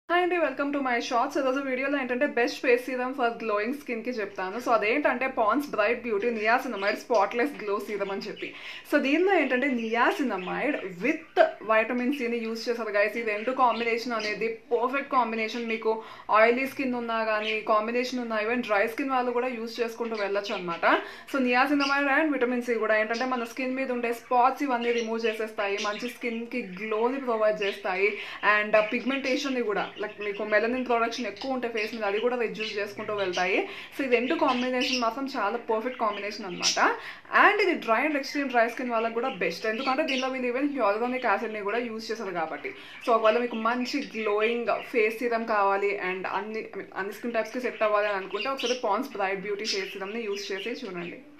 hi అండి welcome to my shorts ఈరోజు వీడియోలో ఏంటంటే best face serum for glowing skin కి చెప్తాను సో అదేంటంటే Pond's bright beauty niacinamide spotless glow serum అని చెప్పి సో దీనిలో ఏంటంటే నియాసినమైడ్ విత్ వైటమిన్ సిని యూస్ చేశారు గైస్ ఈ రెండు కాంబినేషన్ అనేది పర్ఫెక్ట్ కాంబినేషన్ మీకు ఆయిలీ స్కిన్ ఉన్నా కానీ కాంబినేషన్ ఉన్నా ఈవెన్ డ్రై స్కిన్ వాళ్ళు కూడా యూస్ చేసుకుంటూ వెళ్ళొచ్చు అనమాట so niacinamide and vitamin C కూడా ఏంటంటే మన స్కిన్ మీద ఉండే స్పాట్స్ ఇవన్నీ రిమూవ్ చేసేస్తాయి మంచి స్కిన్ కి గ్లోని ప్రొవైడ్ చేస్తాయి అండ్ పిగ్మెంటేషన్ ని కూడా లైక్ మీకు మెలనిన్ ప్రొడక్షన్ ఎక్కువ ఉంటే ఫేస్ మీద అది కూడా రిడ్యూస్ చేసుకుంటూ వెళ్తాయి సో ఈ రెండు కాంబినేషన్ మాత్రం చాలా పర్ఫెక్ట్ కాంబినేషన్ అనమాట అండ్ ఇది dry and extreme dry skin వాళ్ళకి కూడా బెస్ట్ ఎందుకంటే దీనిలో వీళ్ళు ఈవెన్ హ్యూరోనిక్ యాసిడ్ని కూడా యూస్ చేశారు కాబట్టి సో ఒకవేళ మీకు మంచి గ్లోయింగ్ ఫేస్ సీరం కావాలి అండ్ అన్ని I mean, అన్ని స్కిన్ టైప్స్కి సెట్ అవ్వాలి అని అనుకుంటే ఒకసారి పాన్స్ బ్రైట్ బ్యూటీ ఫేస్ సీరమ్ని యూస్ చేసి చూడండి